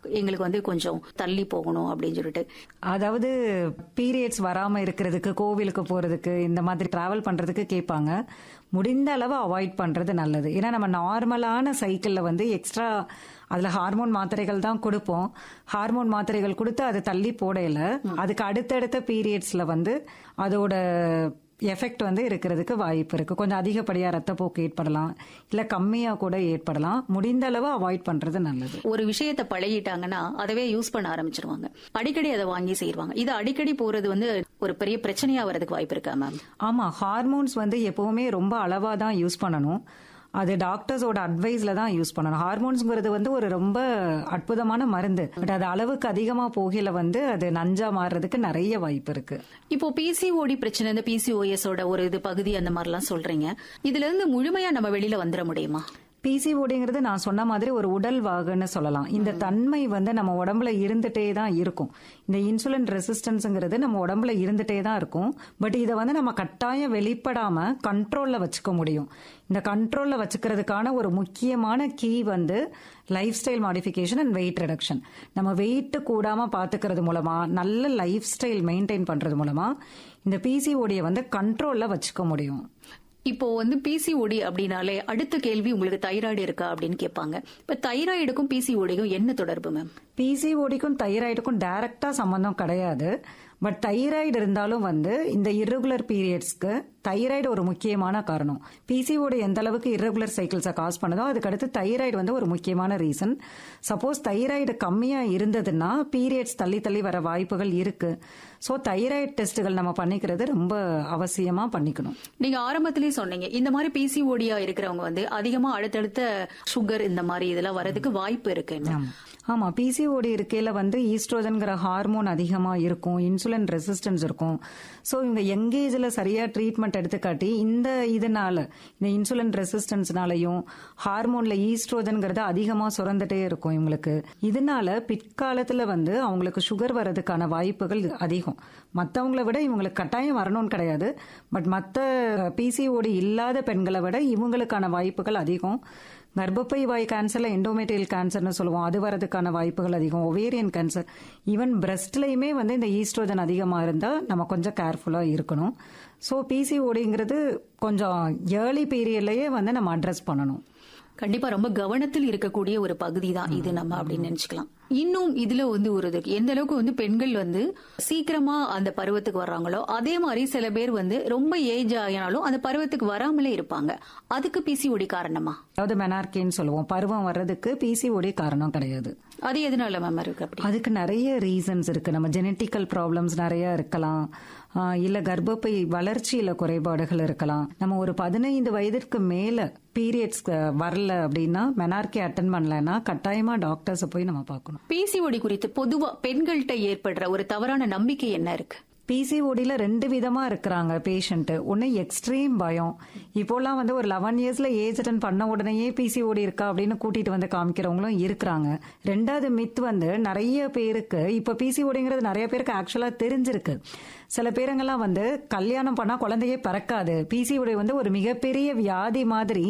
எங்களுக்கு வந்து கொஞ்சம் தள்ளி போகணும் அப்படின்னு சொல்லிட்டு அதாவது பீரியட்ஸ் வராம இருக்கிறதுக்கு கோவிலுக்கு போறதுக்கு இந்த மாதிரி டிராவல் பண்றதுக்கு கேட்பாங்க முடிந்த அளவு அவாய்ட் பண்றது நல்லது ஏன்னா நம்ம நார்மலான சைக்கிள்ல வந்து எக்ஸ்ட்ரா அதுல ஹார்மோன் மாத்திரைகள் தான் கொடுப்போம் ஹார்மோன் மாத்திரைகள் கொடுத்து அது தள்ளி போடையில அதுக்கு அடுத்தடுத்த பீரியட்ஸ்ல வந்து அதோட எஃபெக்ட் வந்து இருக்கிறதுக்கு வாய்ப்பு இருக்கு கொஞ்சம் அதிகப்படியா ரத்தப்போக்கு ஏற்படலாம் இல்ல கம்மியா கூட ஏற்படலாம் முடிந்த அளவு அவாய்ட் பண்றது நல்லது ஒரு விஷயத்தை பழகிட்டாங்கன்னா அதவே யூஸ் பண்ண ஆரம்பிச்சிருவாங்க அடிக்கடி அதை வாங்கி செய்வாங்க இது அடிக்கடி போறது வந்து ஒரு பெரிய பிரச்சனையா வரதுக்கு வாய்ப்பு இருக்கா மேம் ஆமா ஹார்மோன்ஸ் வந்து எப்பவுமே ரொம்ப அளவா தான் யூஸ் பண்ணணும் அது டாக்டர்ஸோட அட்வைஸ்ல தான் யூஸ் பண்ணணும் ஹார்மோன்ஸ்ங்கிறது வந்து ஒரு ரொம்ப அற்புதமான மருந்து பட் அது அளவுக்கு அதிகமா போகையில வந்து அது நஞ்சா மாறுறதுக்கு நிறைய வாய்ப்பு இருக்கு இப்போ பிசிஓடி பிரச்சனை இந்த பிசிஓஎஸ் ஓட ஒரு இது பகுதி அந்த மாதிரிலாம் சொல்றீங்க இதுல இருந்து முழுமையா நம்ம வெளியில வந்துட முடியுமா பிசிஓடிங்கிறது நான் சொன்ன மாதிரி ஒரு உடல் வாகுன்னு சொல்லலாம் இந்த தன்மை வந்து நம்ம உடம்புல இருந்துட்டே தான் இருக்கும் இந்த இன்சுலின் ரெசிஸ்டன்ஸ்ங்கிறது நம்ம உடம்புல இருந்துட்டே தான் இருக்கும் பட் இதை வந்து நம்ம கட்டாயம் வெளிப்படாம கண்ட்ரோல்ல வச்சுக்க முடியும் இந்த கண்ட்ரோல்ல வச்சுக்கிறதுக்கான ஒரு முக்கியமான கீ வந்து lifestyle modification and weight reduction நம்ம வெயிட் கூடாம பாத்துக்கிறது மூலமா நல்ல லைஃப் ஸ்டைல் மெயின்டைன் பண்றது மூலமா இந்த பிசிஓடியை வந்து கண்ட்ரோல்ல வச்சுக்க முடியும் இப்போ வந்து பிசிஓடி அப்படின்னாலே அடுத்த கேள்வி உங்களுக்கு தைராய்டு இருக்கா அப்படின்னு கேட்பாங்க இப்ப தைராய்டுக்கும் பிசிஓடிக்கும் என்ன தொடர்பு மேம் பிசிஓடிக்கும் தைராய்டுக்கும் டைரக்டா சம்பந்தம் கிடையாது பட் தைராய்டு இருந்தாலும் வந்து இந்த irregular பீரியட்ஸ்க்கு தைராய்டு ஒரு முக்கியமான காரணம் பிசிஓடி எந்த அளவுக்கு irregular சைக்கிள்ஸை காஸ் பண்ணுதோ அதுக்கு அடுத்து தைராய்டு வந்து ஒரு முக்கியமான ரீசன் சப்போஸ் தைராய்டு கம்மியா இருந்ததுன்னா பீரியட்ஸ் தள்ளி தள்ளி வர வாய்ப்புகள் இருக்கு ஸோ தைராய்டு டெஸ்ட்டுகள் நம்ம பண்ணிக்கிறது ரொம்ப அவசியமா பண்ணிக்கணும் நீங்க ஆரம்பத்திலேயே சொன்னீங்க இந்த மாதிரி பிசிஓடியா இருக்கிறவங்க வந்து அதிகமா அடுத்தடுத்த சுகர் இந்த மாதிரி இதெல்லாம் வரதுக்கு வாய்ப்பு இருக்கு ஆமா பிசிஓடி இருக்கையில வந்து ஈஸ்ட்ரோஜன்கிற ஹார்மோன் அதிகமா இருக்கும் இன்சுலின் ரெசிஸ்டன்ஸ் இருக்கும் ஸோ இவங்க எங்கேஜ்ல சரியா ட்ரீட்மெண்ட் எடுத்துக்காட்டி இந்த இதனால இந்த இன்சுலின் ரெசிஸ்டன்ஸ்னாலையும் ஹார்மோன்ல ஈஸ்ட்ரோஜன்ங்கிறது அதிகமா சுரந்துட்டே இருக்கும் இவங்களுக்கு இதனால பிற்காலத்துல வந்து அவங்களுக்கு சுகர் வர்றதுக்கான வாய்ப்புகள் அதிகம் மற்றவங்கள விட இவங்களுக்கு கட்டாயம் வரணும்னு கிடையாது பட் மற்ற பிசிஓடி இல்லாத பெண்களை விட இவங்களுக்கான வாய்ப்புகள் அதிகம் கர்ப்பப்பை வாய் கேன்சர்ல எண்டோமெட்ரியல் கேன்சர்னு சொல்லுவோம் அது வரதுக்கான வாய்ப்புகள் அதிகம் ஒவேரியன் கேன்சர் ஈவன் பிரஸ்ட்லயுமே வந்து இந்த ஈஸ்ட்ரோஜன் அதிகமா இருந்தா நம்ம கொஞ்சம் கேர்ஃபுல்லா இருக்கணும் ஸோ பிசிஓடிங்கிறது கொஞ்சம் ஏர்லி பீரியட்லயே வந்து நம்ம அட்ரஸ் பண்ணணும் கண்டிப்பா ரொம்ப கவனத்தில் இருக்கக்கூடிய ஒரு பகுதி தான் இது நம்ம அப்படின்னு நினைச்சுக்கலாம் இன்னும் இதுல வந்து ஒரு இது இருக்கு. எந்த அளவுக்கு வந்து பெண்கள் வந்து சீக்கிரமா அந்த பருவத்துக்கு வர்றாங்களோ அதே மாதிரி சில பேர் வந்து ரொம்ப ஏஜ் ஆகினாலும் அந்த பருவத்துக்கு வராமலே இருப்பாங்க அதுக்கு பிசிஓடி காரணமா அதாவது மெனார்கேன்னு சொல்லுவோம் பருவம் வர்றதுக்கு பிசிஓடி காரணம் கிடையாது அது எதனால மேம் இருக்கு அப்படி அதுக்கு நிறைய ரீசன்ஸ் இருக்கு நம்ம ஜெனட்டிக்கல் ப்ராப்ளம்ஸ் நிறைய இருக்கலாம் ஆஹ் இல்ல கர்ப்பப்பை வளர்ச்சியில குறைபாடுகள் இருக்கலாம் நம்ம ஒரு பதினைந்து வயதிற்கு மேல பீரியட்ஸ் வரல அப்படின்னா மெனார்கே அட்டன் பண்ணலன்னா கட்டாயமா டாக்டர்ஸை போய் நம்ம பார்க்கணும் பிசிஓடி குறித்து பொதுவா பெண்கள்கிட்ட ஏற்படுற ஒரு தவறான நம்பிக்கை என்ன இருக்கு பிசிஓடியில் ரெண்டு விதமா இருக்கிறாங்க பேஷண்ட் ஒன்று எக்ஸ்ட்ரீம் பயம் இப்போலாம் வந்து ஒரு லெவன் இயர்ஸ்ல ஏஜ் அட்டன் பண்ண உடனேயே பிசிஓடி இருக்கா அப்படின்னு கூட்டிட்டு வந்து காமிக்கிறவங்களும் இருக்கிறாங்க ரெண்டாவது மித் வந்து நிறைய பேருக்கு இப்போ பிசிஓடிங்கிறது நிறைய பேருக்கு ஆக்சுவலா தெரிஞ்சிருக்கு சில பேருங்கெல்லாம் வந்து கல்யாணம் பண்ணா குழந்தையே பிறக்காது பிசிஓடி வந்து ஒரு மிகப்பெரிய வியாதி மாதிரி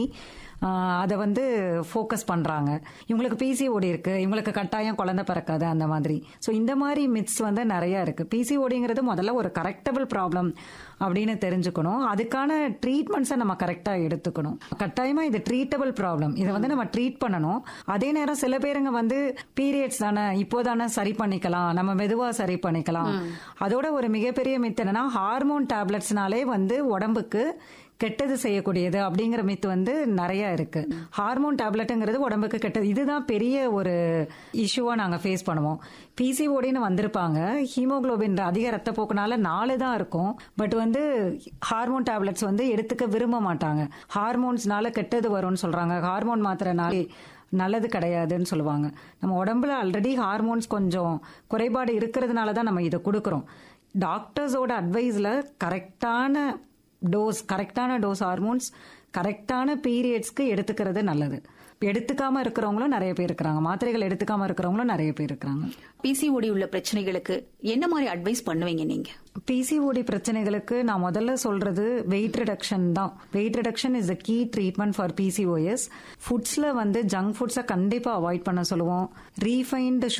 அதை வந்து ஃபோக்கஸ் பண்றாங்க இவங்களுக்கு பிசிஓடி இருக்கு இவங்களுக்கு கட்டாயம் குழந்தை பிறக்காது அந்த மாதிரி ஸோ இந்த மாதிரி மித்ஸ் வந்து நிறைய இருக்கு பிசிஓடிங்கிறது முதல்ல ஒரு கரெக்டபிள் ப்ராப்ளம் அப்படின்னு தெரிஞ்சுக்கணும் அதுக்கான ட்ரீட்மெண்ட்ஸை நம்ம கரெக்டா எடுத்துக்கணும் கட்டாயமா இது ட்ரீட்டபிள் ப்ராப்ளம் இதை வந்து நம்ம ட்ரீட் பண்ணணும் அதே நேரம் சில பேருங்க வந்து பீரியட்ஸ் தானே இப்போதானே சரி பண்ணிக்கலாம் நம்ம மெதுவா சரி பண்ணிக்கலாம் அதோட ஒரு மிகப்பெரிய மித்து என்னன்னா ஹார்மோன் டேப்லெட்ஸ்னாலே வந்து உடம்புக்கு கெட்டது செய்யக்கூடியது அப்படிங்கிற மித்து வந்து நிறைய இருக்கு ஹார்மோன் டேப்லெட்டுங்கிறது உடம்புக்கு கெட்டது இதுதான் பெரிய ஒரு இஷ்யூவா நாங்க ஃபேஸ் பண்ணுவோம் பிசிஓடின்னு வந்திருப்பாங்க ஹீமோகுளோபின் அதிக ரத்தப்போக்குனால நாலு தான் இருக்கும் பட் வந்து ஹார்மோன் டேப்லெட்ஸ் வந்து எடுத்துக்க விரும்ப மாட்டாங்க ஹார்மோன்ஸ்னால கெட்டது வரும்னு சொல்றாங்க ஹார்மோன் மாத்திரனாலே நல்லது கிடையாதுன்னு சொல்லுவாங்க நம்ம உடம்புல ஆல்ரெடி ஹார்மோன்ஸ் கொஞ்சம் குறைபாடு இருக்கிறதுனால தான் நம்ம இதை கொடுக்குறோம் டாக்டர்ஸோட அட்வைஸ்ல கரெக்டான டோஸ் கரெக்டான டோஸ் ஹார்மோன்ஸ் கரெக்டான பீரியட்ஸ்க்கு எடுத்துக்கிறது நல்லது எடுத்துக்காம இருக்கிறவங்களும் நிறைய பேர் இருக்கிறாங்க மாத்திரைகள் எடுத்துக்காம இருக்கிறவங்களும் நிறைய பேர் இருக்கிறாங்க பிசிஓடி உள்ள பிரச்சனைகளுக்கு என்ன மாதிரி அட்வைஸ் பண்ணுவீங்க நீங்க பிசிஓடி பிரச்சனைகளுக்கு நான் முதல்ல சொல்றது வெயிட் ரிடக்ஷன் தான் weight reduction is the key treatment for PCOS ஃபுட்ஸ்ல வந்து ஜங்க் ஃபுட்ஸை கண்டிப்பா அவாய்ட் பண்ண சொல்லுவோம் ரீஃபைன்டு